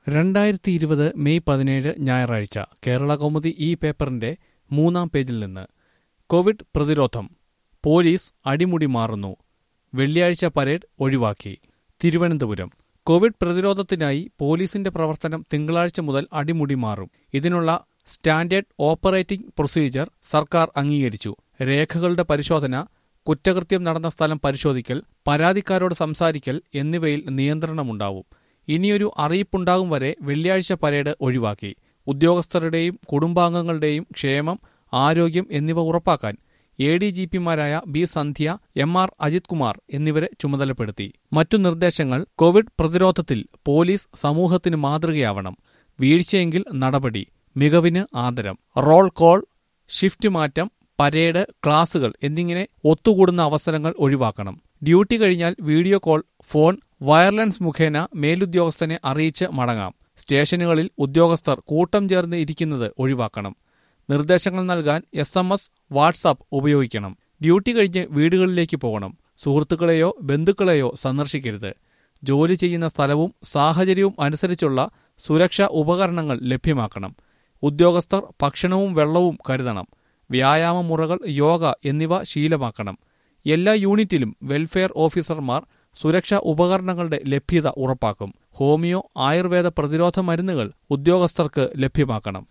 രണ്ടായിരത്തി ഇരുപത് മെയ് പതിനേഴ് ഞായറാഴ്ച കേരള കൗമുദി ഈ പേപ്പറിന്റെ മൂന്നാം പേജിൽ നിന്ന് കോവിഡ് പ്രതിരോധം പോലീസ് അടിമുടി മാറുന്നു വെള്ളിയാഴ്ച പരേഡ് ഒഴിവാക്കി തിരുവനന്തപുരം കോവിഡ് പ്രതിരോധത്തിനായി പോലീസിന്റെ പ്രവർത്തനം തിങ്കളാഴ്ച മുതൽ അടിമുടി മാറും ഇതിനുള്ള സ്റ്റാൻഡേർഡ് ഓപ്പറേറ്റിംഗ് പ്രൊസീജിയർ സർക്കാർ അംഗീകരിച്ചു രേഖകളുടെ പരിശോധന കുറ്റകൃത്യം നടന്ന സ്ഥലം പരിശോധിക്കൽ പരാതിക്കാരോട് സംസാരിക്കൽ എന്നിവയിൽ നിയന്ത്രണമുണ്ടാവും ഇനിയൊരു അറിയിപ്പുണ്ടാകും വരെ വെള്ളിയാഴ്ച പരേഡ് ഒഴിവാക്കി ഉദ്യോഗസ്ഥരുടെയും കുടുംബാംഗങ്ങളുടെയും ക്ഷേമം ആരോഗ്യം എന്നിവ ഉറപ്പാക്കാൻ എ ഡി ജി പിമാരായ B Sandhya M R Ajith Kumar എന്നിവരെ ചുമതലപ്പെടുത്തി മറ്റു നിർദ്ദേശങ്ങൾ കോവിഡ് പ്രതിരോധത്തിൽ പോലീസ് സമൂഹത്തിന് മാതൃകയാവണം വീഴ്ചയെങ്കിൽ നടപടി മികവിന് ആദരം റോൾ കോൾ ഷിഫ്റ്റ് മാറ്റം പരേഡ് ക്ലാസുകൾ എന്നിങ്ങനെ ഒത്തുകൂടുന്ന അവസരങ്ങൾ ഒഴിവാക്കണം ഡ്യൂട്ടി കഴിഞ്ഞാൽ വീഡിയോ കോൾ ഫോൺ വയർലെസ് മുഖേന മേലുദ്യോഗസ്ഥനെ അറിയിച്ച് മടങ്ങാം സ്റ്റേഷനുകളിൽ ഉദ്യോഗസ്ഥർ കൂട്ടം ചേർന്ന് ഇരിക്കുന്നത് ഒഴിവാക്കണം നിർദ്ദേശങ്ങൾ നൽകാൻ എസ് എം എസ് വാട്സാപ്പ് ഉപയോഗിക്കണം ഡ്യൂട്ടി കഴിഞ്ഞ് വീടുകളിലേക്ക് പോകണം സുഹൃത്തുക്കളെയോ ബന്ധുക്കളെയോ സന്ദർശിക്കരുത് ജോലി ചെയ്യുന്ന സ്ഥലവും സാഹചര്യവും അനുസരിച്ചുള്ള സുരക്ഷാ ഉപകരണങ്ങൾ ലഭ്യമാക്കണം ഉദ്യോഗസ്ഥർ ഭക്ഷണവും വെള്ളവും കരുതണം വ്യായാമ മുറകൾ യോഗ എന്നിവ ശീലമാക്കണം എല്ലാ യൂണിറ്റിലും വെൽഫെയർ ഓഫീസർമാർ സുരക്ഷാ ഉപകരണങ്ങളുടെ ലഭ്യത ഉറപ്പാക്കും ഹോമിയോ ആയുർവേദ പ്രതിരോധ മരുന്നുകൾ ഉദ്യോഗസ്ഥർക്ക് ലഭ്യമാക്കണം